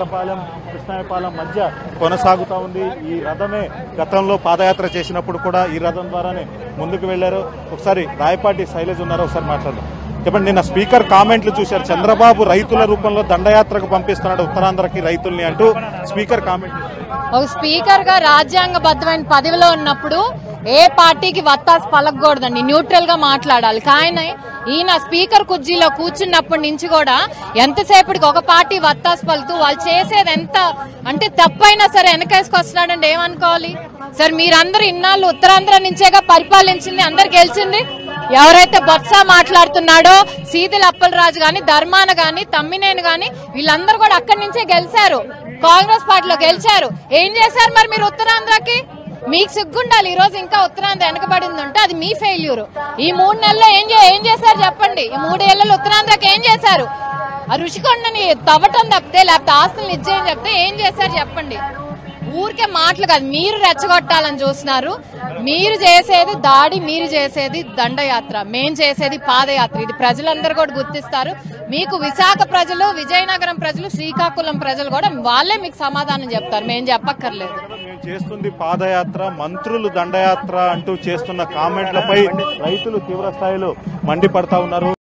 వేటపాలెం కృష్ణాయపాలెం మధ్య కొనసాగుతా ఉంది ఈ రథమే గతంలో పాదయాత్ర చేసినప్పుడు కూడా ఈ రథం ద్వారానే ముందుకు వెళ్లారు ఒకసారి రాయపాటి శైలజ్ ఉన్నారు ఒకసారి మాట్లాడదాం చెప్పండి నిన్న స్పీకర్ కామెంట్లు చూశారు చంద్రబాబు రైతుల రూపంలో దండయాత్రకు పంపిస్తున్నాడు ఉత్తరాంధ్రకి రైతుల్ని అంటూ స్పీకర్ కామెంట్ చేశారు. ఒక స్పీకర్ గా రాజ్యాంగబద్ధమైన పదవిలో ఉన్నప్పుడు ఏ పార్టీకి వత్తాసు పలకూడదండి న్యూట్రల్ గా మాట్లాడాలి కానీ ఈయన స్పీకర్ కుర్జీలో కూర్చున్నప్పటి నుంచి కూడా ఎంతసేపటికి ఒక పార్టీ వత్తాసు పలుకుతూ వాళ్ళు చేసేది ఎంత అంటే తప్పైనా సరే వెనకేసుకొస్తున్నాడండి ఏమనుకోవాలి సార్ మీరందరూ ఇన్నాళ్ళు ఉత్తరాంధ్ర నుంచేగా పరిపాలించింది అందరు గెలిచింది ఎవరైతే బొత్స మాట్లాడుతున్నాడో సీదిల అప్పలరాజు గాని ధర్మాన గాని తమ్మినేని గాని వీళ్ళందరూ కూడా అక్కడి నుంచే గెలిచారు కాంగ్రెస్ పార్టీలో గెలిచారు ఏం చేశారు మరి మీరు ఉత్తరాంధ్రకి మీకు సిగ్గుండాలి ఈ రోజు ఇంకా ఉత్తరాంధ్ర వెనకబడింది ఉంటే అది మీ ఫెయిల్యూర్ ఈ మూడు నెలల్లో ఏం చే- ఏం చేశారు చెప్పండి ఈ మూడేళ్లలో ఉత్తరాంధ్రకి ఏం చేశారు ఆ రుషికొండని తవ్వటం తప్పితే లేకపోతే ఆస్తులను ఇచ్చేయని చెప్తే ఏం చేశారు చెప్పండి ఊరికే మాటలు కాదు మీరు రెచ్చగొట్టాలని చూస్తున్నారు మీరు చేసేది దాడి మీరు చేసేది దండయాత్ర మేం చేసేది పాదయాత్ర ఇది ప్రజలందరూ కూడా గుర్తిస్తారు మీకు విశాఖ ప్రజలు విజయనగరం ప్రజలు శ్రీకాకుళం ప్రజలు కూడా వాళ్ళే మీకు సమాధానం చెప్తారు మేం చెప్పక్కర్లేదు మేము చేస్తుంది పాదయాత్ర మంత్రులు దండయాత్ర అంటూ చేస్తున్న కామెంట్లపై రైతులు తీవ్ర స్థాయిలో మండిపడతా ఉన్నారు